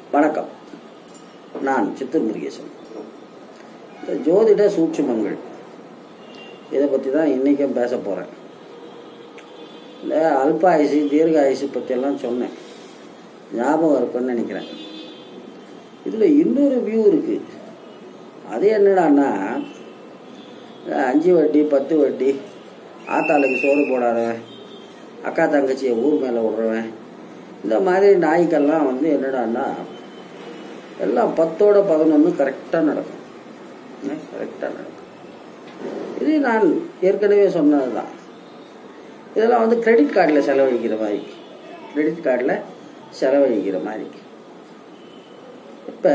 வணக்கம் நான் சித்தூர் முருகேசன் இந்த ஜோதிட சூட்சுமங்கள் இதை பற்றி தான் இன்றைக்கும் பேச போகிறேன் இந்த அல்ப ஆயுசு தீர்க்க ஆயுசு பற்றியெல்லாம் சொன்னேன் ஞாபகம் இருக்குன்னு நினைக்கிறேன் இதில் இன்னொரு வியூ இருக்குது அது என்னடான்னா இந்த அஞ்சு வட்டி பத்து வட்டி ஆத்தாளுக்கு சோறு போடாதவன் அக்கா தங்கச்சியை ஊர் மேலே விடுறவன் இந்த மாதிரி நாய்க்கெல்லாம் வந்து என்னடான்னா எல்லாம் பத்தோட பதினொன்று கரெக்டாக நடக்கும் கரெக்டாக நடக்கும் இது நான் ஏற்கனவே சொன்னது தான் இதெல்லாம் வந்து கிரெடிட் கார்டில் செலவழிக்கிற மாதிரி கிரெடிட் கார்டில் செலவழிக்கிற மாதிரி இப்போ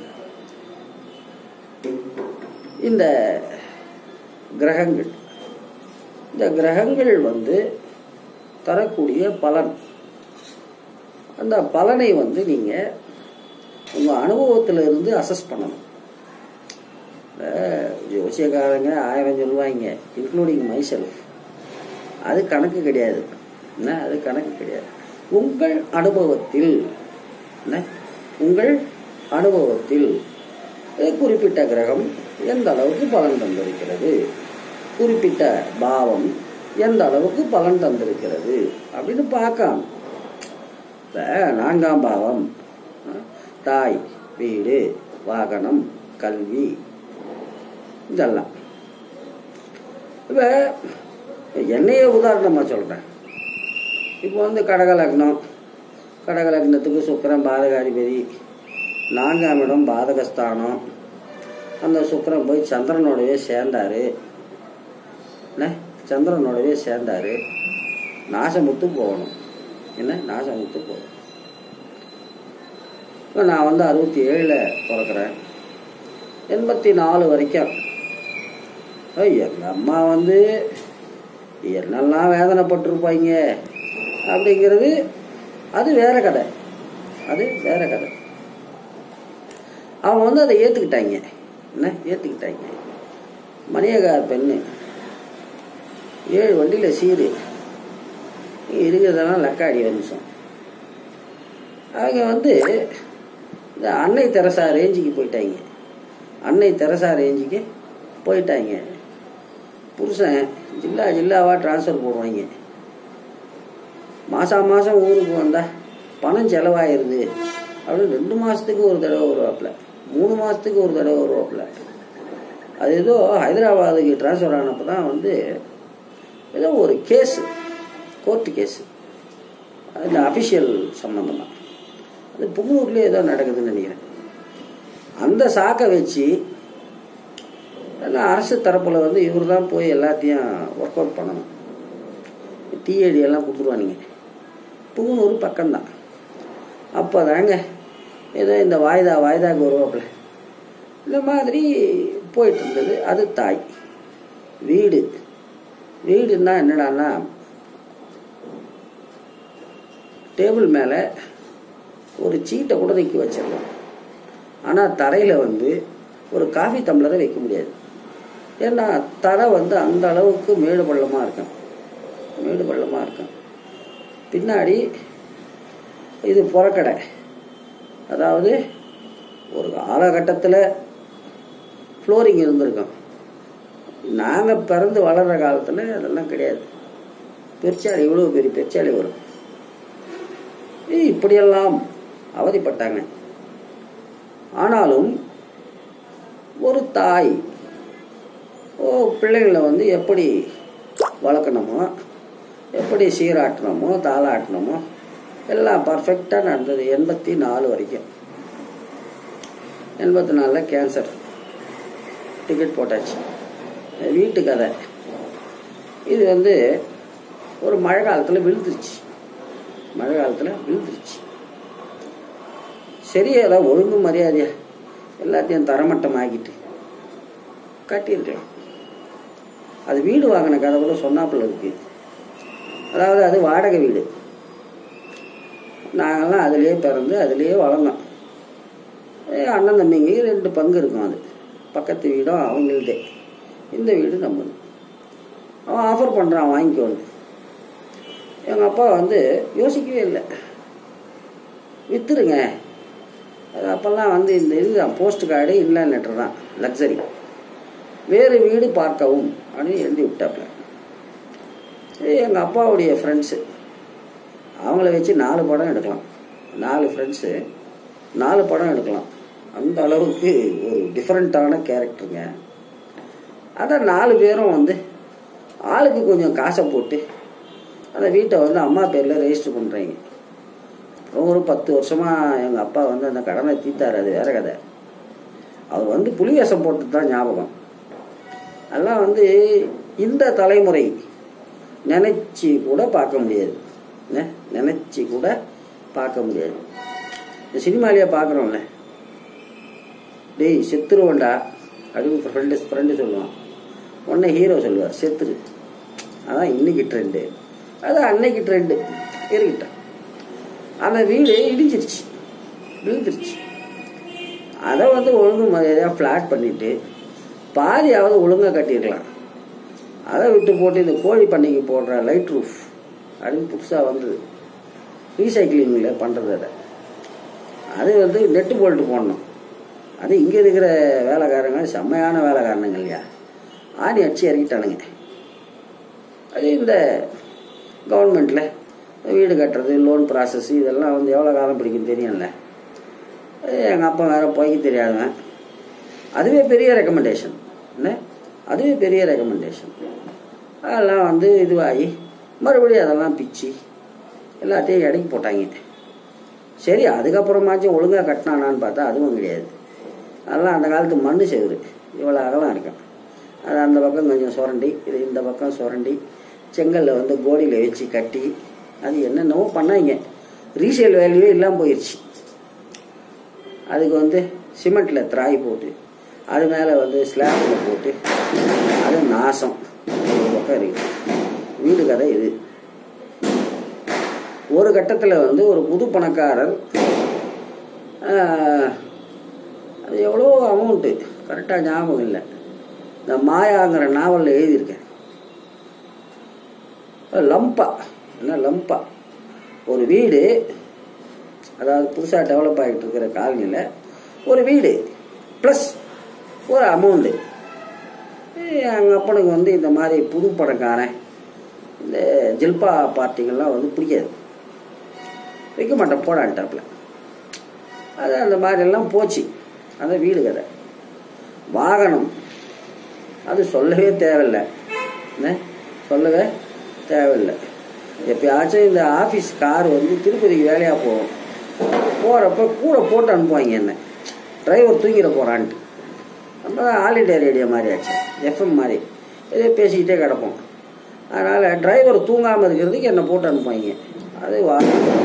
இந்த கிரகங்கள் இந்த கிரகங்கள் வந்து தரக்கூடிய பலன் அந்த பலனை வந்து நீங்கள் உங்கள் அனுபவத்தில் இருந்து அசஸ் பண்ணணும் இந்த ஜோசியக்காரங்க ஆயிரம் சொல்லுவாங்க இன்க்ளூடிங் மைசெல்ஃப் அது கணக்கு கிடையாது என்ன அது கணக்கு கிடையாது உங்கள் அனுபவத்தில் என்ன உங்கள் அனுபவத்தில் குறிப்பிட்ட கிரகம் எந்த அளவுக்கு பலன் தந்திருக்கிறது குறிப்பிட்ட பாவம் எந்த அளவுக்கு பலன் தந்திருக்கிறது அப்படின்னு பார்க்கலாம் இப்போ நான்காம் பாவம் தாய் வீடு வாகனம் கல்வி இதெல்லாம் இப்போ என்னையே உதாரணமாக சொல்கிறேன் இப்போ வந்து கடக லக்னம் கடக லக்னத்துக்கு சுக்கரன் பாதகாதிபதி நான்காம் இடம் பாதகஸ்தானம் அந்த சுக்கரன் போய் சந்திரனோடவே சேர்ந்தார் என்ன சந்திரனோடவே சேர்ந்தார் நாசமுத்து போகணும் என்ன நாசமுத்து போகணும் இப்போ நான் வந்து அறுபத்தி ஏழில் பிறக்கிறேன் எண்பத்தி நாலு வரைக்கும் எங்கள் அம்மா வந்து என்னெல்லாம் வேதனைப்பட்டிருப்பாங்க அப்படிங்கிறது அது வேற கதை அது வேற கதை அவங்க வந்து அதை ஏற்றுக்கிட்டாங்க என்ன ஏற்றுக்கிட்டாங்க மணியகார் பெண்ணு ஏழு வண்டியில் சீரு இருக்கிறதெல்லாம் லக்காடி வம்சம் அவங்க வந்து இந்த அன்னை தெரசா ரேஞ்சுக்கு போயிட்டாங்க அன்னை தெரசா ரேஞ்சுக்கு போயிட்டாங்க புருஷன் ஜில்லா ஜில்லாவாக ட்ரான்ஸ்ஃபர் போடுவாங்க மாதம் மாதம் ஊருக்கு வந்தால் பணம் செலவாயிருது அப்படின்னு ரெண்டு மாதத்துக்கு ஒரு தடவை வருவாப்புல மூணு மாதத்துக்கு ஒரு தடவை வருவாப்புல அது ஏதோ ஹைதராபாத்துக்கு ட்ரான்ஸ்ஃபர் ஆனப்போ தான் வந்து ஏதோ ஒரு கேஸு கோர்ட்டு கேஸு இந்த அஃபிஷியல் சம்மந்தமாக அது புங்கூர்லேயே ஏதோ நடக்குதுன்னு நினைக்கிறேன் அந்த சாக்கை வச்சு அரசு தரப்பில் வந்து இவர் தான் போய் எல்லாத்தையும் ஒர்க் அவுட் பண்ணணும் டிஏடி எல்லாம் கொடுத்துருவானுங்க புங்கனூர் பக்கம்தான் அப்போ தாங்க ஏதோ இந்த வாய்தா வாய்தாக்கு வருவாப்புல இந்த மாதிரி போயிட்டு இருந்தது அது தாய் வீடு வீடுன்னா என்னடான்னா டேபிள் மேலே ஒரு சீட்டை கூட வைக்க வச்சிடலாம் ஆனால் தரையில் வந்து ஒரு காஃபி டம்ளரை வைக்க முடியாது ஏன்னா தரை வந்து அந்த அளவுக்கு மேடு பள்ளமாக இருக்கும் மேடு பள்ளமாக இருக்கும் பின்னாடி இது புறக்கடை அதாவது ஒரு காலகட்டத்தில் ஃப்ளோரிங் இருந்திருக்கும் நாங்கள் பிறந்து வளர்கிற காலத்தில் அதெல்லாம் கிடையாது பெருச்சாளி இவ்வளோ பெரிய பெருச்சாளி வரும் இப்படியெல்லாம் அவதிப்பட்டாங்க ஆனாலும் ஒரு தாய் ஓ பிள்ளைங்களை வந்து எப்படி வளர்க்கணுமோ எப்படி சீராட்டணுமோ தாளாட்டணுமோ எல்லாம் பர்ஃபெக்டாக நடந்தது எண்பத்தி நாலு வரைக்கும் எண்பத்தி நாலில் கேன்சர் டிக்கெட் போட்டாச்சு வீட்டு கதை இது வந்து ஒரு மழை காலத்தில் விழுந்துருச்சு மழை காலத்தில் விழுந்துருச்சு சரி ஏதாவது ஒழுங்கு மரியாதையா எல்லாத்தையும் தரமட்டம் ஆக்கிட்டு கட்டியிருக்கலாம் அது வீடு வாங்கின கதை கூட சொன்னாப்புல இருக்கு அதாவது அது வாடகை வீடு நாங்கள்லாம் அதுலேயே பிறந்து அதுலேயே வளர்ந்தோம் அண்ணன் தம்பிங்க ரெண்டு பங்கு இருக்கும் அது பக்கத்து வீடும் அவங்களுதே இந்த வீடு நம்மது அவன் ஆஃபர் பண்ணுறான் வாங்கிக்கோன்னு எங்கள் அப்பா வந்து யோசிக்கவே இல்லை விற்றுருங்க அது அப்போல்லாம் வந்து இந்த இது போஸ்ட் கார்டு இன்லைன் லெட்டர் தான் லக்ஸரி வேறு வீடு பார்க்கவும் அப்படின்னு எழுதி விட்டாப்புல இது எங்கள் அப்பாவுடைய ஃப்ரெண்ட்ஸு அவங்கள வச்சு நாலு படம் எடுக்கலாம் நாலு ஃப்ரெண்ட்ஸு நாலு படம் எடுக்கலாம் அந்த அளவுக்கு ஒரு டிஃப்ரெண்ட்டான கேரக்டருங்க அதான் நாலு பேரும் வந்து ஆளுக்கு கொஞ்சம் காசை போட்டு அந்த வீட்டை வந்து அம்மா பேரில் ரெஜிஸ்டர் பண்ணுறீங்க அப்புறம் ஒரு பத்து வருஷமாக எங்கள் அப்பா வந்து அந்த கடனை தீர்த்தார் அது வேற கதை அவர் வந்து புலி வேஷம் போட்டு தான் ஞாபகம் அதெல்லாம் வந்து இந்த தலைமுறை நினைச்சி கூட பார்க்க முடியாது என்ன நினைச்சி கூட பார்க்க முடியாது இந்த சினிமாலேயே பார்க்குறோம்ல டேய் செத்துருவோண்டா அப்படின்னு ஃப்ரெண்டு ஃப்ரெண்டு சொல்லுவான் உடனே ஹீரோ சொல்லுவார் செத்துரு அதான் இன்னைக்கு ட்ரெண்டு அதான் அன்னைக்கு ட்ரெண்டு இருக்கட்டும் அந்த வீடு இடிஞ்சிருச்சு விழுந்துருச்சு அதை வந்து ஒழுங்கு மரியாதையாக ஃப்ளாட் பண்ணிட்டு பாதியாவது ஒழுங்காக கட்டியிருக்கலாம் அதை விட்டு போட்டு இந்த கோழி பண்ணைக்கு போடுற லைட் ரூஃப் அப்படின்னு புதுசாக வந்தது ரீசைக்கிளிங்கில் பண்ணுறது அதை அது வந்து நெட்டு போல்ட்டு போடணும் அது இங்கே இருக்கிற வேலைக்காரங்க செம்மையான வேலைக்காரனுங்க இல்லையா ஆணி அடிச்சு இறக்கிட்டானுங்க அது இந்த கவர்மெண்ட்டில் வீடு கட்டுறது லோன் ப்ராசஸ் இதெல்லாம் வந்து எவ்வளோ காலம் பிடிக்கும் தெரியும்ல எங்கள் அப்பா வேற போய்க்கு தெரியாதவன் அதுவே பெரிய ரெக்கமெண்டேஷன் என்ன அதுவே பெரிய ரெக்கமெண்டேஷன் அதெல்லாம் வந்து இதுவாகி மறுபடியும் அதெல்லாம் பிச்சு எல்லாத்தையும் இடைக்கு போட்டாங்க சரி அதுக்கப்புறமாச்சும் ஒழுங்காக கட்டினானான்னு பார்த்தா அதுவும் கிடையாது அதெல்லாம் அந்த காலத்து மண் செவுரு இவ்வளோ அகலம் இருக்கும் அது அந்த பக்கம் கொஞ்சம் சுரண்டி இது இந்த பக்கம் சுரண்டி செங்கல்ல வந்து கோடியில் வச்சு கட்டி அது என்னென்னவோ பண்ணாங்க ரீசேல் வேல்யூவே இல்லாமல் போயிடுச்சு அதுக்கு வந்து சிமெண்ட்டில் திராய் போட்டு அது மேலே வந்து ஸ்லாப்பில் போட்டு அது நாசம் ஒரு பக்கம் இருக்கு வீடு கதை இது ஒரு கட்டத்தில் வந்து ஒரு புது பணக்காரர் ஆஹ், அது எவ்வளோ அமௌண்ட்டு கரெக்டாக ஞாபகம் இல்லை இந்த மாயாங்கிற நாவலில் எழுதியிருக்கேன் லம்பா என்ன லம்பா ஒரு வீடு அதாவது புதுசாக டெவலப் ஆகிட்டு இருக்கிற காலனியில் ஒரு வீடு ப்ளஸ் ஒரு அமௌண்ட்டு எங்கள் அப்பனுக்கு வந்து இந்த மாதிரி புது பணக்காரன் இந்த ஜில்பா பார்ட்டிகள்லாம் வந்து பிடிக்காது வைக்க மாட்டேன் போடான்ட்டாப்புல அது அந்த மாதிரியெல்லாம் போச்சு அதான் வீடு கதை வாகனம் அது சொல்லவே தேவையில்லை என்ன சொல்லவே தேவையில்லை எப்பயாச்சும் இந்த ஆஃபீஸ் கார் வந்து திருப்பதிக்கு வேலையாக போகும் போகிறப்ப கூட போட்டு அனுப்புவாங்க என்ன டிரைவர் தூங்கிட போகிறான்ட்டு நம்ம தான் ஆல் இண்டியா ரேடியோ மாதிரி ஆச்சு எஃப்எம் மாதிரி இதே பேசிக்கிட்டே கிடப்போம் அதனால் டிரைவர் தூங்காமல் இருக்கிறதுக்கு என்னை போட்டு அனுப்புவாங்க அது வாகனம்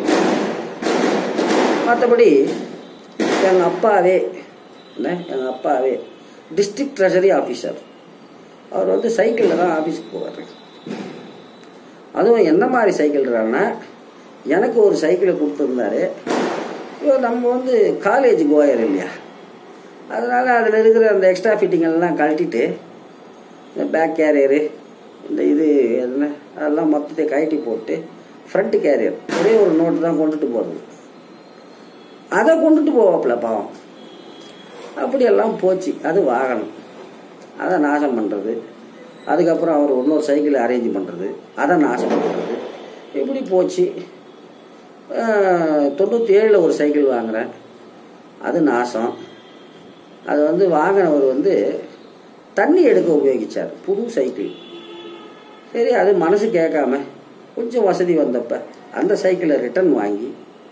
மற்றபடி எங்கள் அப்பாவே என்ன எங்கள் அப்பாவே டிஸ்ட்ரிக்ட் ட்ரெஷரி ஆஃபீஸர் அவர் வந்து சைக்கிளில் தான் ஆஃபீஸுக்கு போவார் அதுவும் எந்த மாதிரி சைக்கிள்றான்னா எனக்கு ஒரு சைக்கிளை கொடுத்துருந்தாரு இவர் நம்ம வந்து காலேஜ் கோயர் இல்லையா அதனால் அதில் இருக்கிற அந்த எக்ஸ்ட்ரா ஃபிட்டிங் எல்லாம் கழட்டிட்டு இந்த பேக் கேரியரு இந்த இது என்ன அதெல்லாம் மொத்தத்தை கழட்டி போட்டு ஃப்ரண்ட் கேரியர் ஒரே ஒரு நோட்டு தான் கொண்டுட்டு போகிறது அதை கொண்டுட்டு போவாப்புல பாவம் அப்படியெல்லாம் போச்சு அது வாகனம் அதை நாசம் பண்ணுறது அதுக்கப்புறம் அவர் இன்னொரு சைக்கிள் அரேஞ்ச் பண்ணுறது அதை நாசம் பண்ணுறது இப்படி போச்சு தொண்ணூற்றி ஏழில் ஒரு சைக்கிள் வாங்குறேன் அது நாசம் அது வந்து வாங்கினவர் வந்து தண்ணி எடுக்க உபயோகிச்சார் புது சைக்கிள் சரி அது மனசு கேட்காம கொஞ்சம் வசதி வந்தப்ப அந்த சைக்கிளை ரிட்டர்ன் வாங்கி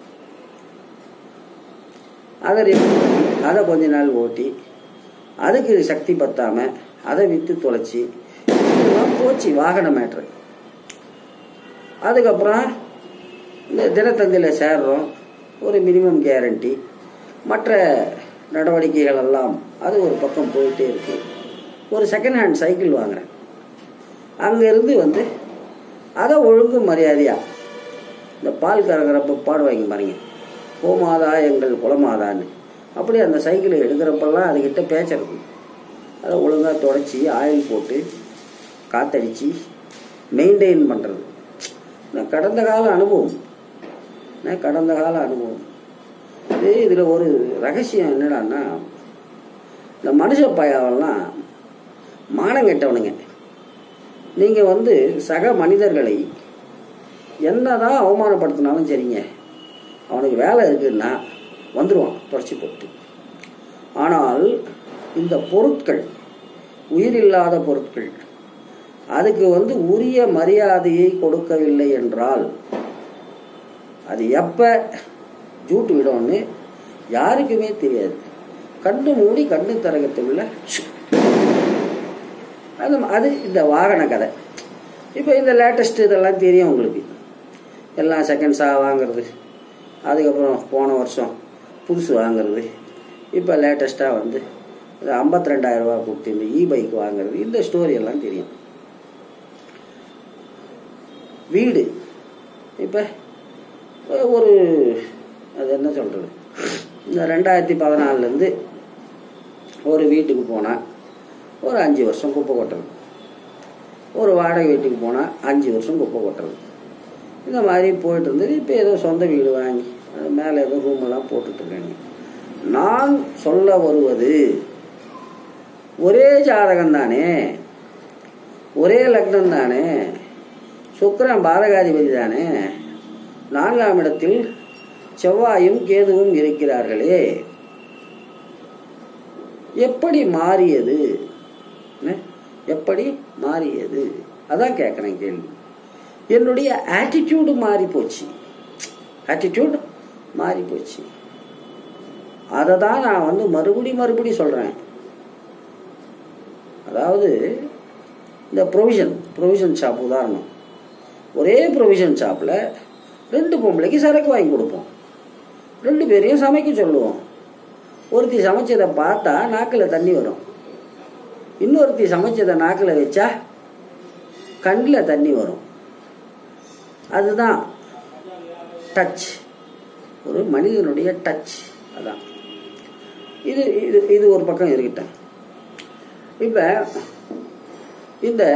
அதை ரிட்டர்ன் பண்ணி அதை கொஞ்ச நாள் ஓட்டி அதுக்கு சக்தி பத்தாம அதை விற்று தொலைச்சி இதெல்லாம் போச்சு வாகன மேட்ரு அதுக்கப்புறம் இந்த தினத்தந்தியில் சேர்றோம் ஒரு மினிமம் கேரண்டி மற்ற நடவடிக்கைகள் எல்லாம் அது ஒரு பக்கம் போயிட்டே இருக்கு ஒரு செகண்ட் ஹேண்ட் சைக்கிள் வாங்குறேன் அங்கேருந்து வந்து அதை ஒழுங்கு மரியாதையா இந்த பால் கறக்கிறப்ப பாடுவாங்க பாருங்க கோமாதா எங்கள் குலமாதான்னு அப்படி அந்த சைக்கிளை எடுக்கிறப்பெல்லாம் அதுக்கிட்ட பேச்ச இருக்கும் அதை ஒழுங்காக தொடச்சி ஆயில் போட்டு காத்தடிச்சு மெயின்டைன் பண்ணுறது நான் கடந்த கால அனுபவம் நான் கடந்த கால அனுபவம் இது இதில் ஒரு ரகசியம் என்னடான்னா இந்த மனுஷ பயாவெல்லாம் மானம் கெட்டவனுங்க நீங்கள் வந்து சக மனிதர்களை என்னதான் அவமானப்படுத்தினாலும் சரிங்க அவனுக்கு வேலை இருக்குன்னா வந்துடுவான் தொடச்சி போட்டு ஆனால் இந்த பொருட்கள் உயிரில்லாத பொருட்கள் அதுக்கு வந்து உரிய மரியாதையை கொடுக்கவில்லை என்றால் அது எப்போ ஜூட்டு விடும்னு யாருக்குமே தெரியாது கண்ணு மூடி கண்ணு திறக்கத்துள்ள அது அது இந்த வாகன கதை இப்போ இந்த லேட்டஸ்ட் இதெல்லாம் தெரியும் உங்களுக்கு எல்லாம் செகண்ட்ஸாக வாங்குறது அதுக்கப்புறம் போன வருஷம் புதுசு வாங்குறது இப்போ லேட்டஸ்ட்டாக வந்து இந்த ஐம்பத்தி ரெண்டாயிரரூபா கொடுத்து இந்த இ பைக் வாங்குறது இந்த ஸ்டோரி எல்லாம் தெரியும் வீடு இப்போ ஒரு அது என்ன சொல்கிறது இந்த ரெண்டாயிரத்தி பதினாலுலேருந்து ஒரு வீட்டுக்கு போனால் ஒரு அஞ்சு வருஷம் குப்பை கொட்டுறது ஒரு வாடகை வீட்டுக்கு போனால் அஞ்சு வருஷம் குப்பை கொட்டுறது இந்த மாதிரி போயிட்டு இருந்தது இப்போ ஏதோ சொந்த வீடு வாங்கி அது மேலே ஏதோ ரூமெல்லாம் போட்டுட்ருக்காங்க நான் சொல்ல வருவது ஒரே ஜாதகம் தானே ஒரே லக்னம் தானே சுக்கரன் பாதகாதிபதி தானே நான்காம் இடத்தில் செவ்வாயும் கேதுவும் இருக்கிறார்களே எப்படி மாறியது எப்படி மாறியது அதான் கேட்குறேன் கேள்வி என்னுடைய ஆட்டிடியூடு மாறி போச்சு ஆட்டிடியூட் மாறி போச்சு அதை தான் நான் வந்து மறுபடி மறுபடி சொல்கிறேன் அதாவது இந்த ப்ரொவிஷன் ப்ரொவிஷன் ஷாப் உதாரணம் ஒரே ப்ரொவிஷன் ஷாப்பில் ரெண்டு பொம்பளைக்கு சரக்கு வாங்கி கொடுப்போம் ரெண்டு பேரையும் சமைக்க சொல்லுவோம் ஒருத்தி சமைச்சதை பார்த்தா நாக்கில் தண்ணி வரும் இன்னொருத்தி சமைச்சதை நாக்கில் வச்சா கண்ணில் தண்ணி வரும் அதுதான் டச் ஒரு மனிதனுடைய டச் அதான் இது இது இது ஒரு பக்கம் இருக்கட்டும் இப்போ இந்த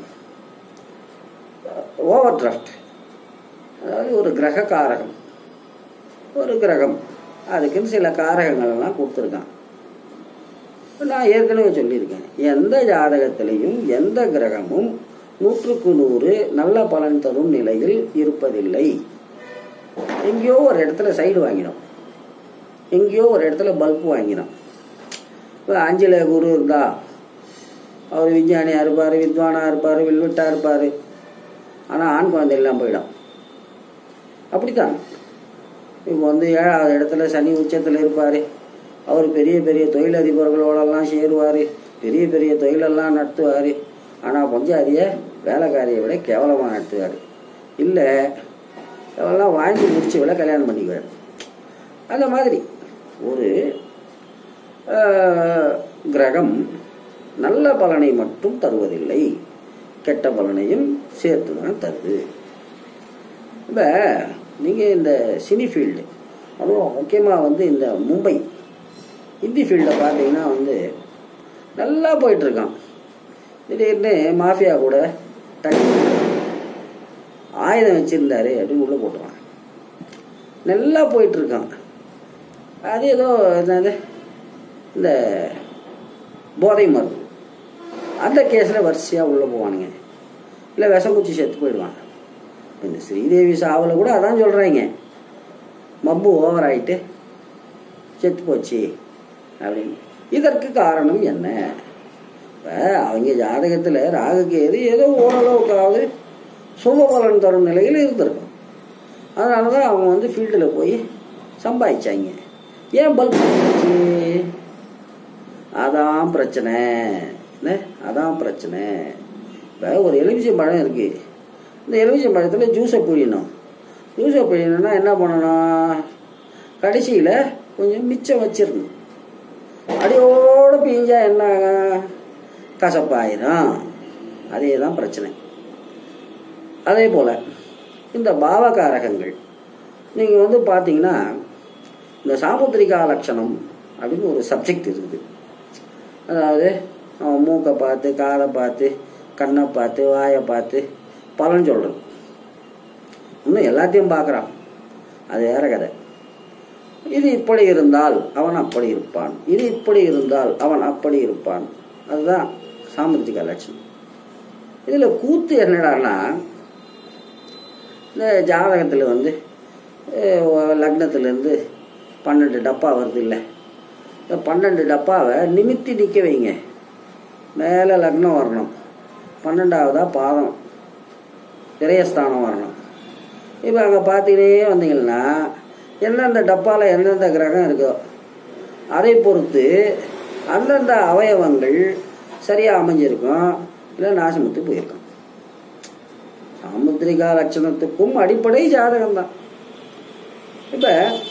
ஓவர் டிராஃப்ட் அதாவது ஒரு கிரக காரகம் ஒரு கிரகம் அதுக்குன்னு சில காரகங்கள் எல்லாம் கொடுத்துருக்கான் நான் ஏற்கனவே சொல்லியிருக்கேன் எந்த ஜாதகத்திலையும் எந்த கிரகமும் நூற்றுக்கு நூறு நல்ல பலன் தரும் நிலையில் இருப்பதில்லை எங்கேயோ ஒரு இடத்துல சைடு வாங்கினோம் எங்கேயோ ஒரு இடத்துல பல்ப் வாங்கினோம் இப்போ அஞ்சில் குரு இருந்தா அவர் விஞ்ஞானியாக இருப்பார் வித்வானாக இருப்பார் வில்விட்டாக இருப்பார் ஆனால் ஆண் குழந்தை எல்லாம் போயிடும் அப்படித்தான் இப்போ வந்து ஏழாவது இடத்துல சனி உச்சத்தில் இருப்பார் அவர் பெரிய பெரிய தொழிலதிபர்களோடெல்லாம் சேருவார் பெரிய பெரிய தொழிலெல்லாம் நடத்துவார் ஆனால் பஞ்சாதிய வேலைக்காரியை விட கேவலமாக நடத்துவார் இல்லை அவெல்லாம் வாங்கி முடிச்சு விட கல்யாணம் பண்ணிக்குவார் அந்த மாதிரி ஒரு கிரகம் நல்ல பலனை மட்டும் தருவதில்லை கெட்ட பலனையும் சேர்த்து தான் தருது இப்போ நீங்கள் இந்த சினி ஃபீல்டு அதுவும் முக்கியமாக வந்து இந்த மும்பை ஹிந்தி ஃபீல்டை பார்த்தீங்கன்னா வந்து நல்லா போயிட்டுருக்கான் திடீர்னு மாஃபியா கூட டக்கு ஆயுதம் வச்சுருந்தாரு அப்படின்னு உள்ளே போட்டுருவான் நல்லா போயிட்டுருக்கான் அது ஏதோ என்னது இந்த போதை மருந்து அந்த கேஸில் வரிசையாக உள்ளே போவானுங்க இல்லை விஷங்குச்சி செத்து போயிடுவான் இந்த ஸ்ரீதேவி சாவில் கூட அதான் சொல்கிறாங்க மப்பு ஓவர் ஆகிட்டு செத்து போச்சு அப்படின்னு இதற்கு காரணம் என்ன இப்போ அவங்க ஜாதகத்தில் ராகுக்கு எது ஏதோ ஓரளவுக்காவது சுப பலன் தரும் நிலையில் இருந்திருக்கும் அதனால தான் அவங்க வந்து ஃபீல்டில் போய் சம்பாதிச்சாங்க ஏன் பல்ப் போச்சு அதான் பிரச்சனை என்ன அதான் பிரச்சனை இப்போ ஒரு எலுமிச்சை பழம் இருக்குது இந்த எலுமிச்சை பழத்தில் ஜூஸை புழியணும் ஜூஸை புழியணும்னா என்ன பண்ணணும் கடைசியில் கொஞ்சம் மிச்சம் வச்சிடணும் அடியோடு பிஞ்சா என்ன கசப்பாயிரும் அதே தான் பிரச்சனை அதே போல் இந்த பாவகாரகங்கள் நீங்கள் வந்து பார்த்தீங்கன்னா இந்த சாமுத்திரிகா லட்சணம் அப்படின்னு ஒரு சப்ஜெக்ட் இருக்குது அதாவது அவன் மூக்கை பார்த்து காதை பார்த்து கண்ணை பார்த்து வாயை பார்த்து பலன் சொல்கிறது இன்னும் எல்லாத்தையும் பார்க்குறான் அது வேற கதை இது இப்படி இருந்தால் அவன் அப்படி இருப்பான் இது இப்படி இருந்தால் அவன் அப்படி இருப்பான் அதுதான் சாமுத்திரிக லட்சணம் இதில் கூத்து என்னடான்னா இந்த ஜாதகத்தில் வந்து அஹ், லக்னத்திலேருந்து பன்னெண்டு டப்பா வருது இல்லை இந்த பன்னெண்டு டப்பாவை நிமித்தி நிற்க வைங்க மேலே லக்னம் வரணும் பன்னெண்டாவதா பாதம் விரயஸ்தானம் வரணும் இப்போ அங்கே பார்த்தீங்கன்னே வந்தீங்கன்னா எந்தெந்த டப்பாவில் எந்தெந்த கிரகம் இருக்கோ அதை பொறுத்து அந்தந்த அவயவங்கள் சரியாக அமைஞ்சிருக்கும் இல்லை நாசமுத்து போயிருக்கும் சாமுத்திரிகா லட்சணத்துக்கும் அடிப்படை ஜாதகம் தான் இப்போ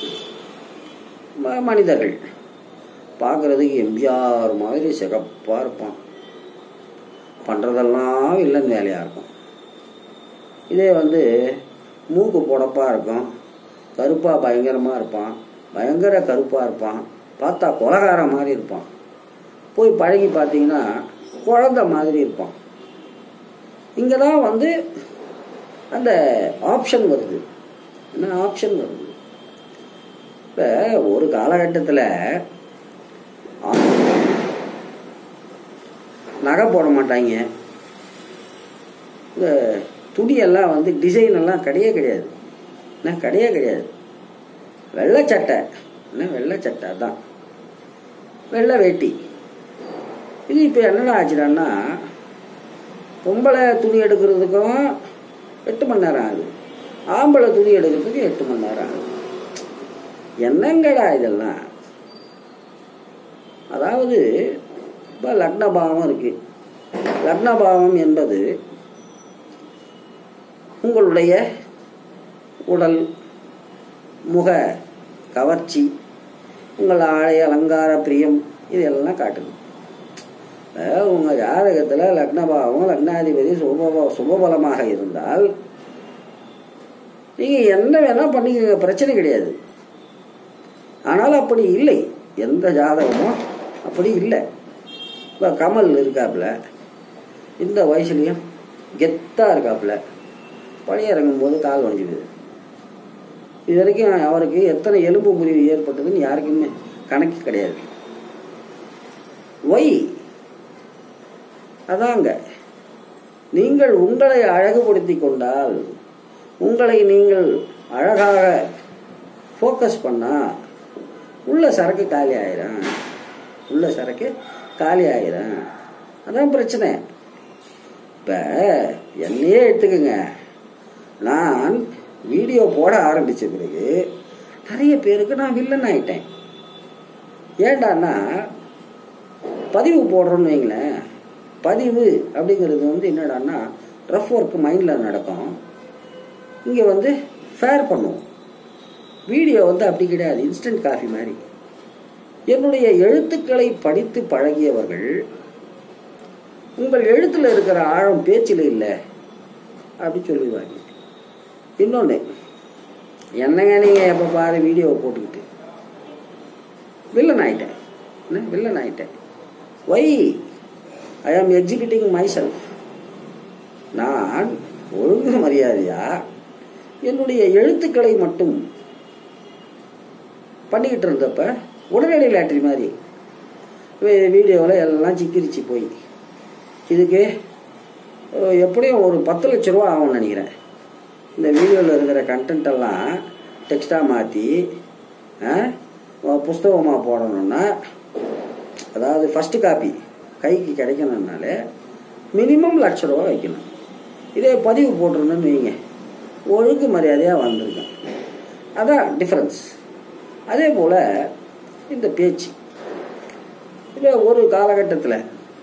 மனிதர்கள் பார்க்குறதுக்கு எம்ஜிஆர் மாதிரி சிகப்பாக இருப்பான் பண்ணுறதெல்லாம் இல்லைன்னு வேலையாக இருக்கும் இதே வந்து மூக்கு புடப்பாக இருக்கும் கருப்பாக பயங்கரமாக இருப்பான் பயங்கர கருப்பாக இருப்பான் பார்த்தா கொலகாரம் மாதிரி இருப்பான் போய் பழகி பார்த்தீங்கன்னா குழந்த மாதிரி இருப்பான் இங்கே தான் வந்து அந்த ஆப்ஷன் வருது என்ன ஆப்ஷன் வருது இப்போ ஒரு காலகட்டத்தில் நகை போட மாட்டாங்க இந்த துணியெல்லாம் வந்து டிசைன் எல்லாம் கிடையவே கிடையாது என்ன கிடையவே கிடையாது வெள்ளை சட்டை என்ன வெள்ளை சட்டை தான் வெள்ளை வேட்டி இது இப்போ என்னடா ஆச்சுடான்னா பொம்பளை துணி எடுக்கிறதுக்கும் எட்டு மணி நேரம் ஆகுது ஆம்பளை துணி எடுக்கிறதுக்கு எட்டு மணி நேரம் ஆகுது என்னங்கடா இதெல்லாம் அதாவது இப்போ லக்னபாவம் இருக்கு லக்னபாவம் என்பது உங்களுடைய உடல் முக கவர்ச்சி உங்கள் ஆடை அலங்கார பிரியம் இதெல்லாம் காட்டுது அதாவது உங்கள் ஜாதகத்தில் லக்னபாவம் லக்னாதிபதி சுபப சுபபலமாக இருந்தால் நீங்கள் என்ன வேணால் பண்ணிக்கங்க பிரச்சனை கிடையாது ஆனால் அப்படி இல்லை எந்த ஜாதகமும் அப்படி இல்லை இப்போ கமல் இருக்காப்புல இந்த வயசுலேயும் கெத்தாக இருக்காப்புல படி இறங்கும்போது கால் வஞ்சிடுது இது வரைக்கும் அவருக்கு எத்தனை எலும்பு முறிவு ஏற்பட்டதுன்னு யாருக்குமே கணக்கு கிடையாது ஒய் அதாங்க நீங்கள் உங்களை அழகுபடுத்தி கொண்டால் உங்களை நீங்கள் அழகாக ஃபோக்கஸ் பண்ணால் உள்ள சரக்கு காலி ஆயிரும் உள்ள சரக்கு காலி ஆயிரும் அதான் பிரச்சனை இப்போ என்னையே எடுத்துக்கோங்க நான் வீடியோ போட ஆரம்பித்த பிறகு நிறைய பேருக்கு நான் வில்லன் ஆயிட்டேன் ஏண்டான்னா பதிவு போடுறோன்னு வைங்களேன் பதிவு அப்படிங்கிறது வந்து என்னடான்னா ரஃப் ஒர்க் மைண்டில் நடக்கும் இங்கே வந்து ஃபேர் பண்ணுவோம் வீடியோ வந்து அப்படி கிடையாது இன்ஸ்டன்ட் காஃபி மாதிரி என்னுடைய எழுத்துக்களை படித்து பழகியவர்கள் உங்கள் எழுத்தில் இருக்கிற ஆழம் பேச்சில் இல்லை அப்படி சொல்லுவாங்க இன்னொன்று என்னங்க நீங்கள் எப்போ பாரு வீடியோவை போட்டுக்கிட்டு வில்லன் ஆயிட்டேன் என்ன வில்லன் ஆயிட்டேன் ஒய் ஐ ஆம் எக்ஸிக்யூட்டிங் மை செல்ஃப் நான் ஒழுங்கு மரியாதையா என்னுடைய எழுத்துக்களை மட்டும் பண்ணிக்கிட்டு இருந்தப்ப உடனடி லேட்ரி மாதிரி வீடியோவில் எல்லாம் சிக்கிரிச்சு போய் இதுக்கு அஹ், எப்படியும் ஒரு பத்து லட்ச ரூபா ஆகும்னு நினைக்கிறேன் இந்த வீடியோவில் இருக்கிற கண்டென்ட் எல்லாம் டெக்ஸ்டாக மாற்றி புஸ்தகமாக போடணும்னா அதாவது ஃபஸ்ட்டு காப்பி கைக்கு கிடைக்கணும்னாலே மினிமம் லட்ச ரூபா வைக்கணும் இதே பதிவு போட்டுருணுன்னு வைங்க ஒழுங்கு மரியாதையாக வந்திருக்கும் அதான் டிஃப்ரென்ஸ் அதே போல் இந்த பேச்சு இப்போ ஒரு காலகட்டத்தில்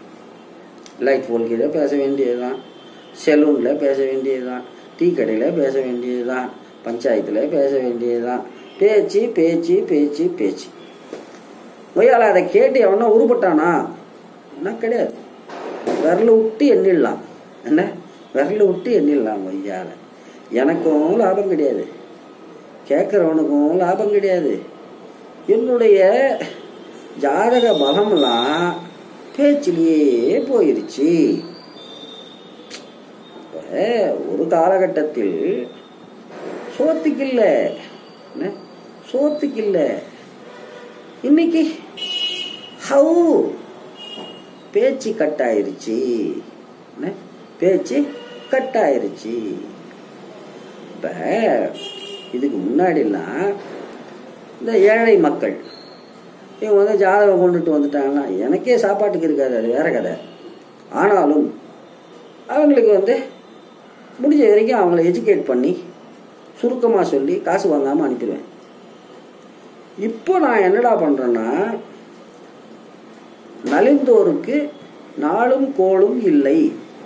லைட் போல்கிட்ட பேச வேண்டியதுதான் செலூனில் பேச வேண்டியதுதான் டீ கடையில் பேச வேண்டியதுதான் பஞ்சாயத்தில் பேச வேண்டியதுதான் பேச்சு பேச்சு பேச்சு பேச்சு மொய்யால அதை கேட்டு எவனா உருப்பட்டானா என்ன கிடையாது விரல விட்டு எண்ணிடலாம் என்ன விரல விட்டு எண்ணிடலாம் மொய்யால எனக்கும் லாபம் கிடையாது கேட்குறவனுக்கும் லாபம் கிடையாது என்னுடைய ஜாதக பலம்லாம் பேச்சிலேயே போயிருச்சு இப்ப ஒரு காலகட்டத்தில் சோத்துக்கு இல்லை என்ன சோத்துக்கு இல்லை இன்னைக்கு ஹவு பேச்சு கட் ஆயிருச்சு என்ன? பேச்சு கட் ஆயிருச்சு இப்போ இதுக்கு முன்னாடிலாம் இந்த ஏழை மக்கள் இவங்க வந்து ஜாதகம் கொண்டுட்டு வந்துட்டாங்கன்னா எனக்கே சாப்பாட்டுக்கு இருக்காது அது வேற கதை ஆனாலும் அவங்களுக்கு வந்து முடிஞ்ச வரைக்கும் அவங்கள எஜுகேட் பண்ணி சுருக்கமாக சொல்லி காசு வாங்காமல் அனுப்பிடுவேன் இப்போ நான் என்னடா பண்ணுறேன்னா நலிந்தோருக்கு நாளும் கோளும் இல்லை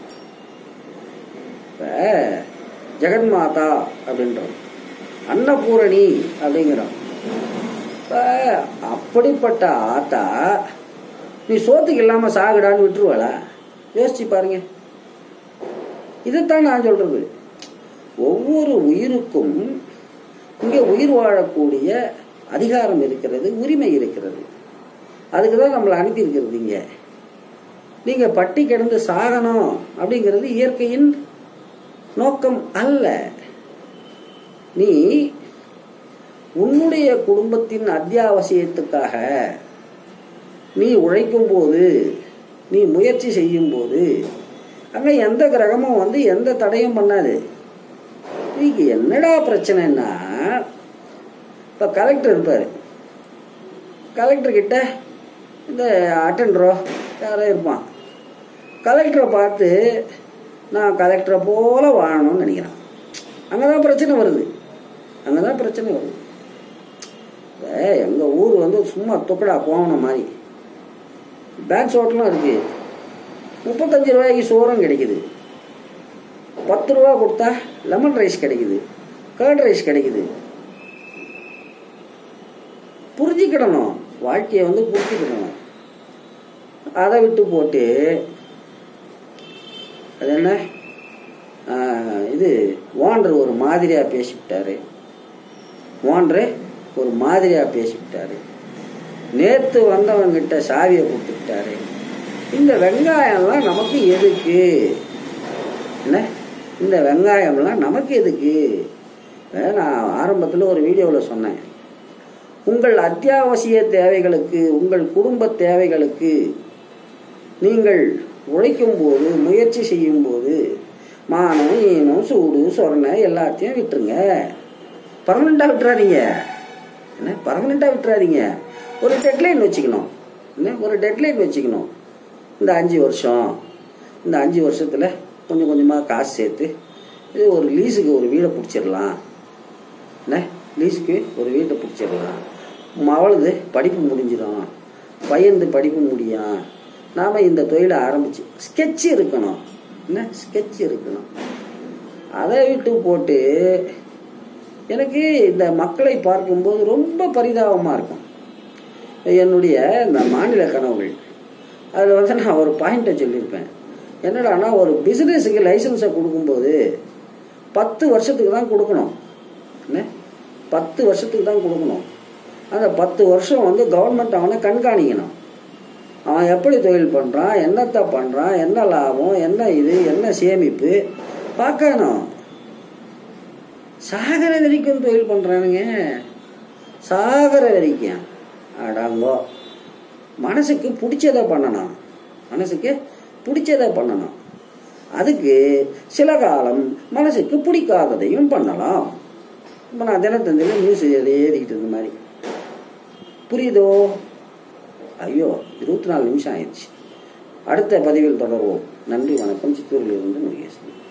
இப்போ ஜெகன்மாதா அப்படின்றோம் அன்னபூரணி அப்படிங்கிறோம் இப்போ அப்படிப்பட்ட ஆத்தா நீ சோத்துக்கு இல்லாமல் சாகுடான்னு விட்டுருவாளா யோசிச்சு பாருங்க இதைத்தான் நான் சொல்றது ஒவ்வொரு உயிருக்கும் இங்கே உயிர் வாழக்கூடிய அதிகாரம் இருக்கிறது உரிமை இருக்கிறது அதுக்கு தான் நம்மளை அனுப்பியிருக்கிறது இங்கே நீங்கள் பட்டி கிடந்து சாகணும் அப்படிங்கிறது இயற்கையின் நோக்கம் அல்ல நீ உன்னுடைய குடும்பத்தின் அத்தியாவசியத்துக்காக நீ உழைக்கும் போது நீ முயற்சி செய்யும் போது அங்கே எந்த கிரகமும் வந்து எந்த தடையும் பண்ணாது நீக்கு என்னடா பிரச்சனைன்னா இப்போ கலெக்டர் இருப்பார் கலெக்டர் கிட்ட இந்த அட்டெண்டரோ யாரோ இருப்பான் கலெக்டரை பார்த்து நான் கலெக்டரை போல வாழணும்னு நினைக்கிறேன் அங்கே தான் பிரச்சனை வருது அங்கே தான் பிரச்சனை வருது எங்கள் ஊர் வந்து சும்மா தொக்கடா கோவணம் மாதிரி பேங்க்ஸ் ஹோட்டலும் இருக்குது முப்பத்தஞ்சு ரூபாய்க்கு சோறும் கிடைக்குது பத்து ரூபா கொடுத்தா லெமன் ரைஸ் கிடைக்குது கர்ட் ரைஸ் கிடைக்குது புரிஞ்சுக்கிடணும் வாழ்க்கையை வந்து புரிஞ்சுக்கிடணும் அதை விட்டு போட்டு அது என்ன ஆஹ், இது ஓனர் ஒரு மாதிரியாக பேசிவிட்டாரு ஓனரு ஒரு மாதிரியாக பேசிவிட்டாரு நேற்று வந்தவங்கிட்ட சாவியை கொடுத்துட்டாரு இந்த வெங்காயம்லாம் நமக்கு எதுக்கு என்ன இந்த வெங்காயம்லாம் நமக்கு எதுக்கு அஹ் நான் ஆரம்பத்தில் ஒரு வீடியோவில் சொன்னேன் உங்கள் அத்தியாவசிய தேவைகளுக்கு உங்கள் குடும்ப தேவைகளுக்கு நீங்கள் உழைக்கும் போது முயற்சி செய்யும் போது மானம் ஈனம் சூடு சொரணை எல்லாத்தையும் விட்டுருங்க பர்மனெண்ட்டாக விட்டுறாதீங்க என்ன பர்மனெண்ட்டாக விட்டுறாதீங்க ஒரு டெட்லைன் வச்சுக்கணும் என்ன ஒரு டெட்லைன் வச்சுக்கணும் இந்த அஞ்சு வருஷம் இந்த அஞ்சு வருஷத்தில் கொஞ்சம் கொஞ்சமாக காசு சேர்த்து இது ஒரு லீஸுக்கு ஒரு வீடை பிடிச்சிடலாம் என்ன லீஸுக்கு ஒரு வீட்டை பிடிச்சிடலாம் மவளுது படிப்பு முடிஞ்சிடும் பையன்து படிப்பு முடியும் நாம் இந்த தொழிலை ஆரம்பிச்சு ஸ்கெட்ச் இருக்கணும் என்ன ஸ்கெட்ச் இருக்கணும் அதை விட்டு போட்டு எனக்கு இந்த மக்களை பார்க்கும்போது ரொம்ப பரிதாபமாக இருக்கும் என்னுடைய இந்த மாநில கனவுகள் அதில் வந்து நான் ஒரு பாயிண்ட்டை சொல்லியிருப்பேன் என்னடான்னா ஒரு பிஸ்னஸுக்கு லைசன்ஸை கொடுக்கும்போது பத்து வருஷத்துக்கு தான் கொடுக்கணும் என்ன பத்து வருஷத்துக்கு தான் கொடுக்கணும் அந்த பத்து வருஷம் வந்து கவர்மெண்ட் அவனை கண்காணிக்கணும் அவன் எப்படி தொழில் பண்ணுறான் என்னத்தை பண்ணுறான் என்ன லாபம் என்ன இது என்ன சேமிப்பு பார்க்கணும் சாகர வரைக்கும் தொழில் பண்ணுறானுங்க சாகர வரைக்கும் அடங்கோ மனசுக்கு பிடிச்சதை பண்ணணும் மனசுக்கு பிடிச்சதை பண்ணணும் அதுக்கு சில காலம் மனசுக்கு பிடிக்காததையும் பண்ணலாம் இப்போ நான் தினத்தந்தியில் நியூஸ் ஏறிக்கிட்டு இருந்த மாதிரி புரியுதோ ஐயோ இருபத்தி நாலு நிமிஷம் ஆயிடுச்சு அடுத்த பதிவில் தொடர்வோம் நன்றி வணக்கம் சித்தூரிலிருந்து முருகேசன்